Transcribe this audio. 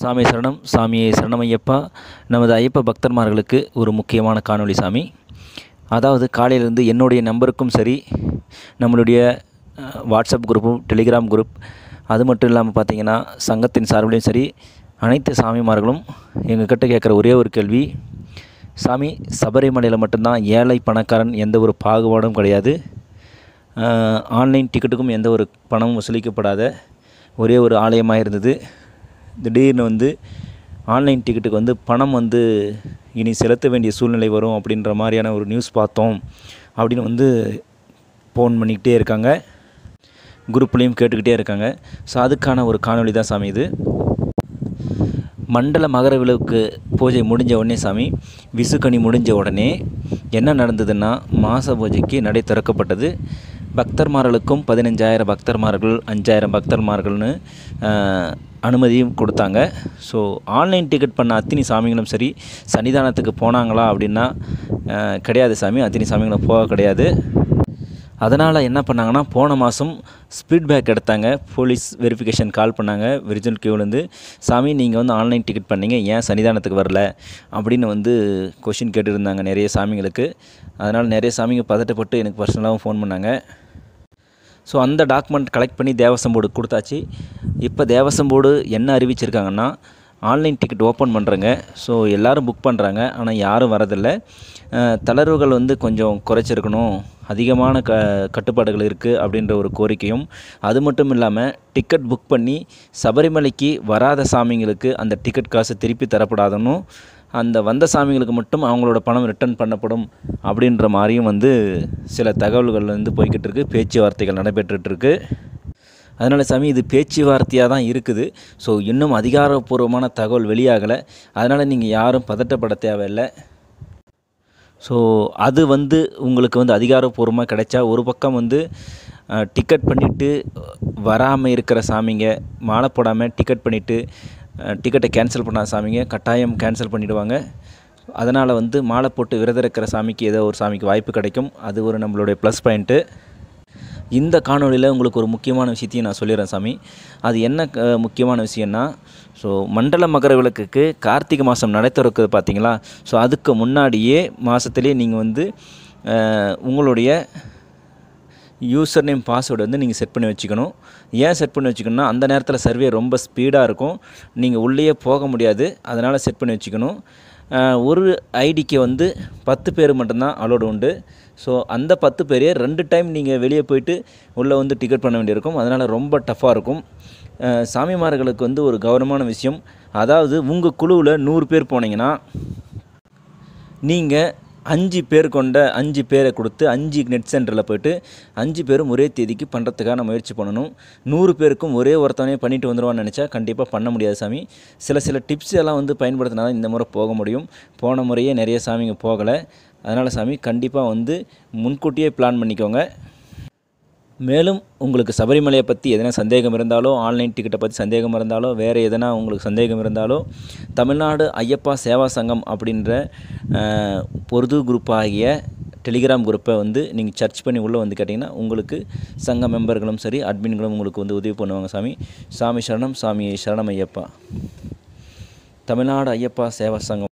சாமி சரணம் சாமியே சரணமையப்பா நமது ஐயப்ப பக்தர்மார்களுக்கு ஒரு முக்கியமான காணொளி சாமி அதாவது காலையிலேருந்து என்னுடைய நம்பருக்கும் சரி நம்மளுடைய அஹ், வாட்ஸ்அப் குரூப்பும் டெலிகிராம் குரூப் அது மட்டும் இல்லாமல் பார்த்தீங்கன்னா சங்கத்தின் சார்பிலையும் சரி அனைத்து சாமிமார்களும் எங்ககிட்ட கேட்குற ஒரே ஒரு கேள்வி சாமி சபரிமலையில் மட்டும்தான் ஏழை பணக்காரன் எந்த ஒரு பாகுபாடும் கிடையாது அஹ், ஆன்லைன் டிக்கெட்டுக்கும் எந்த ஒரு பணமும் வசூலிக்கப்படாத ஒரே ஒரு ஆலயமாக இருந்தது திடீர்னு வந்து ஆன்லைன் டிக்கெட்டுக்கு வந்து பணம் வந்து இனி செலுத்த வேண்டிய சூழ்நிலை வரும் அப்படின்ற மாதிரியான ஒரு நியூஸ் பார்த்தோம் அப்படின்னு வந்து ஃபோன் பண்ணிக்கிட்டே இருக்காங்க குரூப்லேயும் கேட்டுக்கிட்டே இருக்காங்க ஸோ அதுக்கான ஒரு காணொளி தான் சாமி இது மண்டல மகர விளக்கு பூஜை முடிஞ்ச உடனே சாமி விசுக்கனி முடிஞ்ச உடனே என்ன நடந்ததுன்னா மாச பூஜைக்கு நடை திறக்கப்பட்டது பக்தர்மார்களுக்கும் பதினஞ்சாயிரம் பக்தர்மார்கள் அஞ்சாயிரம் பக்தர்மார்கள்னு ஆஹ், அனுமதியும் கொடுத்தாங்க ஸோ ஆன்லைன் டிக்கெட் பண்ண அத்தினி சாமிகளும் சரி சன்னிதானத்துக்கு போனாங்களா அப்படின்னா ஆஹ், கிடையாது சாமி அத்தினி சாமிகளும் போக கிடையாது அதனால் என்ன பண்ணாங்கன்னா போன மாதம் ஸ்பீட் பேக் எடுத்தாங்க போலீஸ் வெரிஃபிகேஷன் கால் பண்ணாங்க விரிஜினல் கியூலேருந்து சாமி நீங்கள் வந்து ஆன்லைன் டிக்கெட் பண்ணீங்க ஏன் சன்னிதானத்துக்கு வரல அப்படின்னு வந்து கொஷின் கேட்டுருந்தாங்க நிறைய சாமிங்களுக்கு அதனால் நிறைய சாமிங்க பதட்டப்பட்டு எனக்கு பர்சனலாகவும் ஃபோன் பண்ணாங்க ஸோ அந்த டாக்குமெண்ட் கலெக்ட் பண்ணி தேவசம் போர்டு கொடுத்தாச்சு இப்போ தேவசம் போர்டு என்ன அறிவிச்சிருக்காங்கன்னா ஆன்லைன் டிக்கெட் ஓப்பன் பண்ணுறங்க ஸோ எல்லோரும் புக் பண்ணுறாங்க ஆனால் யாரும் வரதில்லை அஹ், தளர்வுகள் வந்து கொஞ்சம் குறைச்சிருக்கணும் அதிகமான க கட்டுப்பாடுகள் இருக்குது அப்படின்ற ஒரு கோரிக்கையும் அது மட்டும் இல்லாமல் டிக்கெட் புக் பண்ணி சபரிமலைக்கு வராத சாமிங்களுக்கு அந்த டிக்கெட் காசு திருப்பி தரப்படாதுன்னு அந்த வந்த சாமிகளுக்கு மட்டும் அவங்களோட பணம் ரிட்டர்ன் பண்ணப்படும் அப்படின்ற மாதிரியும் வந்து சில தகவல்கள் வந்து போய்கிட்டு இருக்கு பேச்சுவார்த்தைகள் நடைபெற்றுட்டு இருக்கு அதனால் சாமி இது பேச்சுவார்த்தையாக தான் இருக்குது ஸோ இன்னும் அதிகாரப்பூர்வமான தகவல் வெளியாகலை அதனால் நீங்கள் யாரும் பதட்டப்பட தேவையில்லை ஸோ அது வந்து உங்களுக்கு வந்து அதிகாரப்பூர்வமாக கிடைச்சா ஒரு பக்கம் வந்து டிக்கெட் பண்ணிவிட்டு வராமல் இருக்கிற சாமிங்க மாலை போடாமல் டிக்கெட் பண்ணிவிட்டு டிக்கெட்டை கேன்சல் பண்ணாத சாமிங்க கட்டாயம் கேன்சல் பண்ணிவிடுவாங்க அதனால் வந்து மாலை போட்டு விரதம் இருக்கிற சாமிக்கு ஏதோ ஒரு சாமிக்கு வாய்ப்பு கிடைக்கும் அது ஒரு நம்மளுடைய ப்ளஸ் பாயிண்ட்டு இந்த காணொளியில் உங்களுக்கு ஒரு முக்கியமான விஷயத்தையும் நான் சொல்லிடுறேன் சாமி அது என்ன க- முக்கியமான விஷயம்னா ஸோ மண்டல மகர விளக்குக்கு கார்த்திகை மாதம் நடை திறக்குது பார்த்தீங்களா ஸோ அதுக்கு முன்னாடியே மாதத்துலேயே நீங்கள் வந்து அஹ், உங்களுடைய யூசர் நேம் பாஸ்வேர்டு வந்து நீங்கள் செட் பண்ணி வச்சுக்கணும் ஏன் செட் பண்ணி வச்சுக்கணும்னா அந்த நேரத்தில் சர்வே ரொம்ப ஸ்பீடாக இருக்கும் நீங்கள் உள்ளேயே போக முடியாது அதனால் செட் பண்ணி வச்சுக்கணும் அஹ், ஒரு ஐடிக்கு வந்து பத்து பேர் மட்டும்தான் அலோடு உண்டு ஸோ அந்த பத்து பேரையே ரெண்டு டைம் நீங்கள் வெளியே போயிட்டு உள்ளே வந்து டிக்கெட் பண்ண வேண்டியிருக்கும் அதனால் ரொம்ப டஃப்பாக இருக்கும் அஹ், சாமிமார்களுக்கு வந்து ஒரு கௌரவமான விஷயம் அதாவது உங்கள் குழுவில் நூறு பேர் போனீங்கன்னா நீங்கள் அஞ்சு பேர் கொண்ட அஞ்சு பேரை கொடுத்து அஞ்சு நெட் சென்டரில் போயிட்டு அஞ்சு பேரும் ஒரே தேதிக்கு பண்ணுறதுக்கான முயற்சி பண்ணணும் நூறு பேருக்கும் ஒரே ஒருத்தவனே பண்ணிட்டு வந்துடுவான்னு நினச்சா கண்டிப்பாக பண்ண முடியாது சாமி சில சில டிப்ஸ் எல்லாம் வந்து பயன்படுத்தினா தான் இந்த முறை போக முடியும் போன முறையே நிறைய சாமிங்க போகலை அதனால் சாமி கண்டிப்பாக வந்து முன்கூட்டியே பிளான் பண்ணிக்கோங்க மேலும் உங்களுக்கு சபரிமலையை பற்றி எதனா சந்தேகம் இருந்தாலோ ஆன்லைன் டிக்கெட்டை பற்றி சந்தேகம் இருந்தாலோ வேறு எதனா உங்களுக்கு சந்தேகம் இருந்தாலோ தமிழ்நாடு ஐயப்பா சேவா சங்கம் அப்படின்ற அஹ், பொது குரூப் ஆகிய டெலிகிராம் குரூப்பை வந்து நீங்கள் சர்ச் பண்ணி உள்ளே வந்து கேட்டிங்கன்னா உங்களுக்கு சங்க மெம்பர்களும் சரி அட்மின்களும் உங்களுக்கு வந்து உதவி பண்ணுவாங்க சாமி சாமி சரணம் சாமி சரணம் ஐயப்பா தமிழ்நாடு ஐயப்பா சேவா சங்கம்